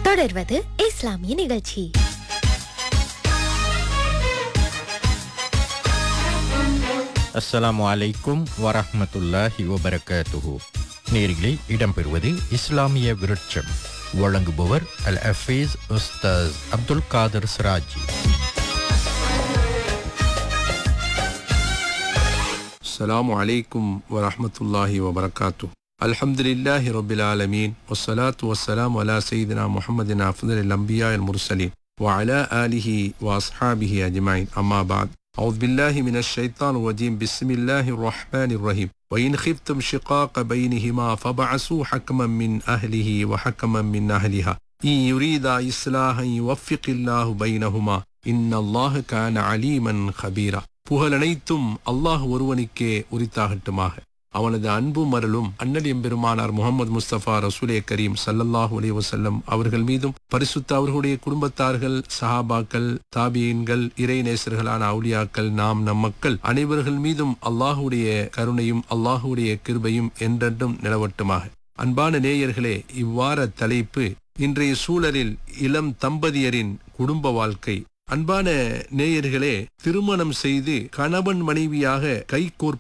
தொடர்வது இஸ்லாமிய நிகழ்ச்சி அஸ்ஸலாமு அலைக்கும் வரஹ்மத்துல்லாஹி வபரகாத்துஹு நேரிலே இடம்பெறுவது இஸ்லாமிய விருட்சம் வழங்குபவர் அல் அஃபீஸ் உஸ்தாஸ் அப்துல் காதர் சிராஜி السلام عليكم ورحمة الله وبركاته الحمد لله رب العالمين والصلاة والسلام على سيدنا محمد أفضل الأنبياء المرسلين وعلى آله وأصحابه أجمعين أما بعد أعوذ بالله من الشيطان الرجيم بسم الله الرحمن الرحيم وإن خفتم شقاق بينهما فبعثوا حكما من أهله وحكما من أهلها إن يريد إصلاحا يوفق الله بينهما إن الله كان عليما خبيرا புகழனைத்தும் அல்லாஹ் ஒருவனுக்கே உரித்தாகட்டுமாக அவனது அன்பும் அருளும் அண்ணல் எம்பெருமானார் முகமது முஸ்தபா ரசூலே கரீம் சல்லல்லாஹு அலைஹி வஸல்லம் அவர்கள் மீதும் பரிசுத்த அவர்களுடைய குடும்பத்தார்கள் சஹாபாக்கள் தாபியன்கள் இறைநேசர்களான அவுலியாக்கள் நாம் நம் மக்கள் அனைவர்கள் மீதும் அல்லாஹுடைய கருணையும் அல்லாஹுடைய கிருபையும் என்றென்றும் நிலவட்டுமாக அன்பான நேயர்களே இவ்வார தலைப்பு இன்றைய சூழலில் இளம் தம்பதியரின் குடும்ப வாழ்க்கை அன்பான நேயர்களே திருமணம் செய்து கணவன் மனைவியாக கைகோர்ப்பது